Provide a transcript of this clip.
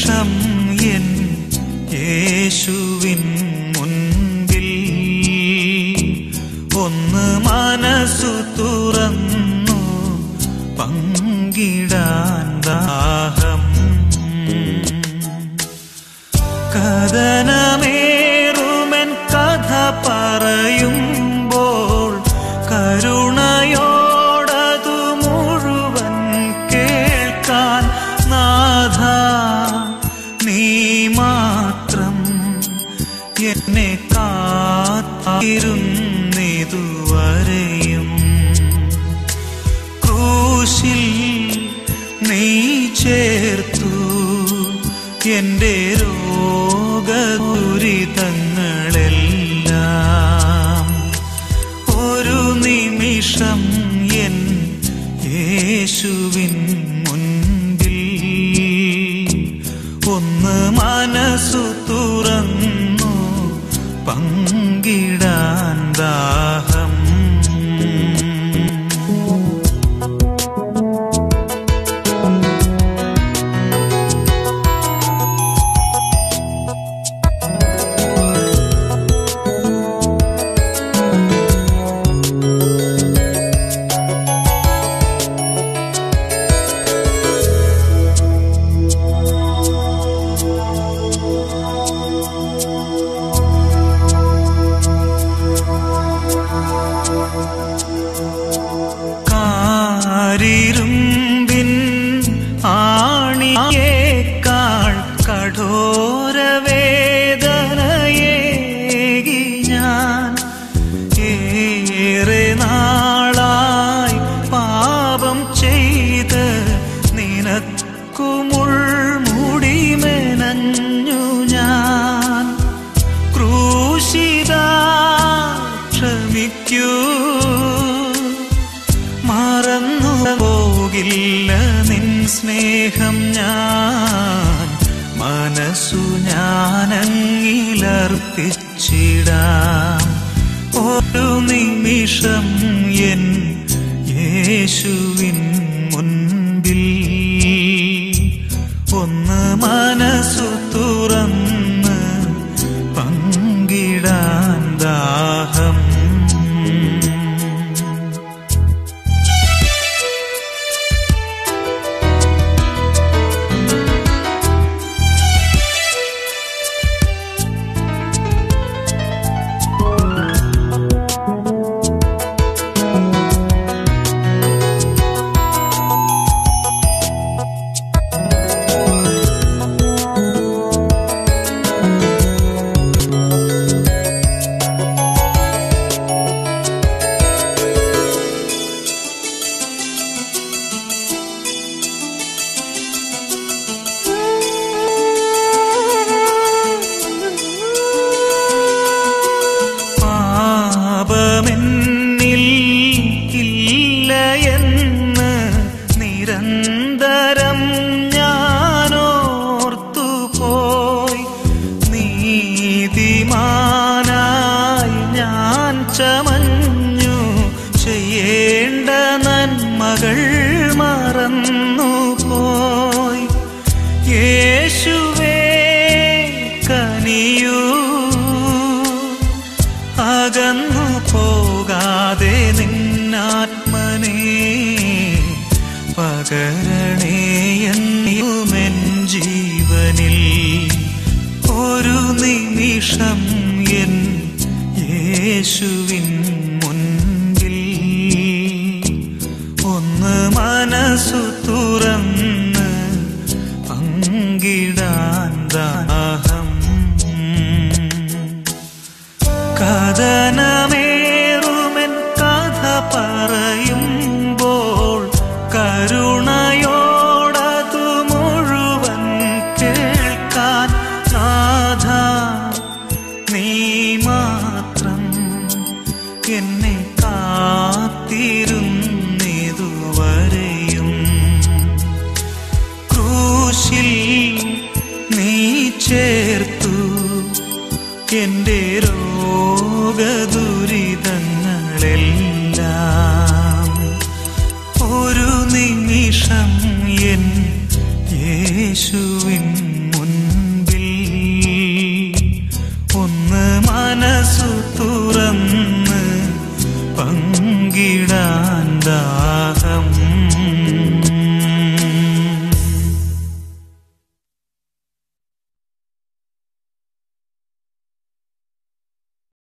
നിമിഷം എൻ യേശുവിൻ മുൻപിൽ ഒന്ന് മനസ്സു തുറന്നു പങ്കിടാൻ ദാഹം കഥനമേറുമെൻ കഥ പറയുമ്പോൾ കരുണയോടതു മുഴുവൻ കേൾക്കാൻ നാഥ നീ മാത്രം എന്നെ കാത്തിരുന്നിതുവരെയും ക്രൂശിൽ നീ ചേർത്തു എന്റെ രോഗദുരിതങ്ങളെല്ലാം ഒരു നിമിഷം എൻ യേശുവിൻ മുൻപിൽ ഒന്ന് മനസ്സു തുറന്നു പങ്കിടാൻ ദാഹം കാരിരുമ്പിൻ ആണിയേക്കാൾ കഠോരവേദനയേകി ഞാൻ ഏറെ നാളായി പാപം ചെയ്ത് നിനക്കുമുൾ മുടിമെനഞ്ഞു ഞാൻ ക്രൂശിത ക്ഷമിക്കൂ മറന്നു പോകില്ല നിൻ സ്നേഹം ഞാൻ മനസ്സു ഞാനങ്ങിലർപ്പിച്ചിടാം ഒരു നിമിഷം എൻ യേശുവിൻ മുൻപിൽ ഒന്ന് മനസ്സു തുറന്ന് പങ്കിടാൻ ദാഹം പാപമെന്നിൽ ഇല്ല എന്ന് നിരന്തരം ഞാനോർത്തുപോയി നീതിമാനായി ഞാൻ ചമഞ്ഞു ചെയ്യേണ്ട നന്മകൾ മറന്നുപോയി യേശുവേ കനിയൂ അകന്നു പോകാതെ നിന്നാത്മനെ പകരണേ എന്നുമെൻ ജീവനിൽ ഒരു നിമിഷം എൻ യേശുവിൻ മുൻപിൽ ഒന്ന് മനസ്സു തുറന്ന് പങ്കിടാൻ ദാഹം കഥനമേറുമെൻ കഥ പറയുമ്പോൾ കരുണയോടതു മുഴുവൻ കേൾക്കാൻ നാഥ നീ മാത്രം എന്നെ കാത്തിരു